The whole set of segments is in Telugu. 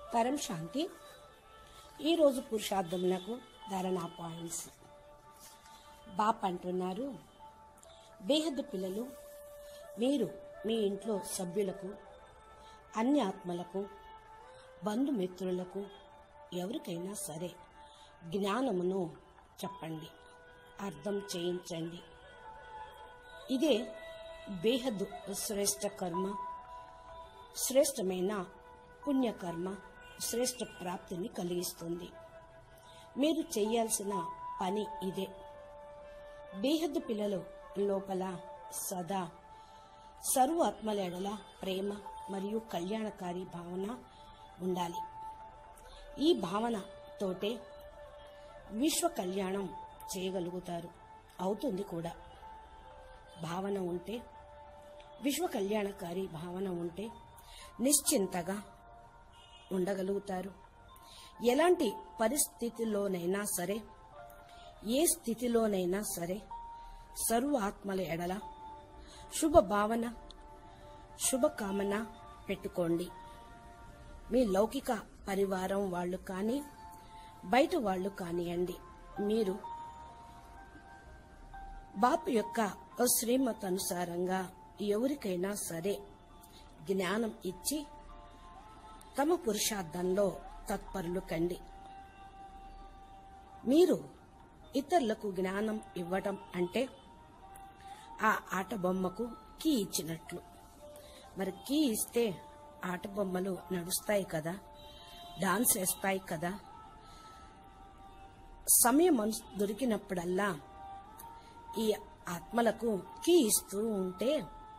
పరం శాంతి ఈరోజు పురుషార్థములకు ధారణా పాయింట్స్ బాప్ అంటున్నారు బేహద్దు పిల్లలు మీరు మీ ఇంట్లో సభ్యులకు అన్ని ఆత్మలకు బంధుమిత్రులకు ఎవరికైనా సరే జ్ఞానమును చెప్పండి అర్థం చేయించండి ఇదే బేహద్దు శ్రేష్ట కర్మ శ్రేష్టమైన పుణ్యకర్మ శ్రేష్ట ప్రాప్తిని కలిగిస్తుంది మీరు చేయాల్సిన పని ఇదే బేహద్దు పిల్లలు లోపల సదా సర్వ ఆత్మల ఎడల ప్రేమ మరియు కళ్యాణకారి భావన ఉండాలి ఈ భావన తోటే విశ్వ కళ్యాణం చేయగలుగుతారు అవుతుంది కూడా భావన ఉంటే విశ్వ కళ్యాణకారి భావన ఉంటే నిశ్చింతగా ఉండగలుగుతారు ఎలాంటి పరిస్థితిలోనైనా సరే ఏ స్థితిలోనైనా సరే సర్వ ఆత్మల ఎడల శుభ భావన శుభకామన పెట్టుకోండి మీ లౌకిక పరివారం వాళ్ళు కానీ బయట వాళ్ళు కానివ్వండి మీరు బాపు యొక్క శ్రీమత్ అనుసారంగా ఎవరికైనా సరే జ్ఞానం ఇచ్చి తమ పురుషార్థంలో తత్పరులు కండి మీరు ఇతరులకు జ్ఞానం ఇవ్వటం అంటే ఆ ఆట బొమ్మకు కీ ఇచ్చినట్లు మరి కీ ఇస్తే ఆట బొమ్మలు నడుస్తాయి కదా డాన్స్ వేస్తాయి కదా సమయం అను- దొరికినప్పుడల్లా ఈ ఆత్మలకు కీ ఇస్తూ ఉంటే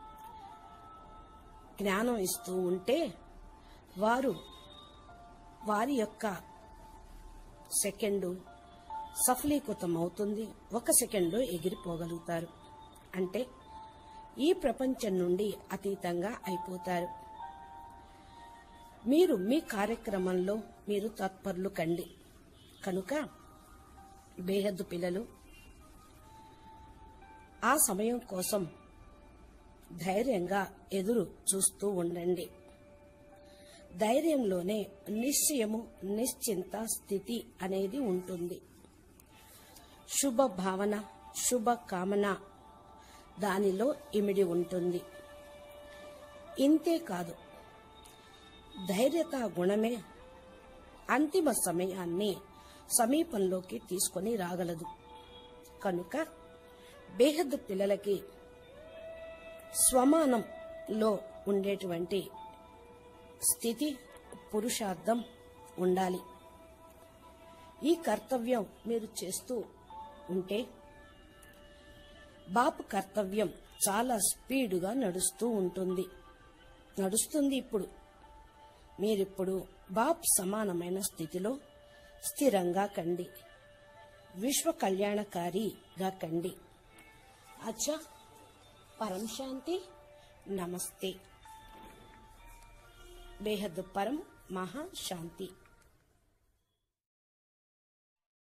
జ్ఞానం ఇస్తూ ఉంటే వారు వారి యొక్క సెకండు సఫలీకృతం అవుతుంది ఒక సెకండ్ ఎగిరిపోగలుగుతారు అంటే ఈ ప్రపంచం నుండి అతీతంగా అయిపోతారు మీరు మీ కార్యక్రమంలో మీరు తత్పరులు కండి కనుక బేహద్దు పిల్లలు ఆ సమయం కోసం ధైర్యంగా ఎదురు చూస్తూ ఉండండి ధైర్యంలోనే నిశ్చయము నిశ్చింత స్థితి అనేది ఉంటుంది శుభ భావన శుభ కామన దానిలో ఇమిడి ఉంటుంది ఇంతే కాదు ధైర్యత గుణమే అంతిమ సమయాన్ని సమీపంలోకి తీసుకొని రాగలదు కనుక బేహద్దు పిల్లలకి స్వమానంలో ఉండేటువంటి స్థితి పురుషార్థం ఉండాలి ఈ కర్తవ్యం మీరు చేస్తూ ఉంటే బాపు కర్తవ్యం చాలా స్పీడుగా నడుస్తూ ఉంటుంది నడుస్తుంది ఇప్పుడు మీరిప్పుడు బాప్ సమానమైన స్థితిలో స్థిరంగా కండి విశ్వ కళ్యాణకారిగా కండి అచ్చా పరం శాంతి నమస్తే బేహద్ పరం మహా శాంతి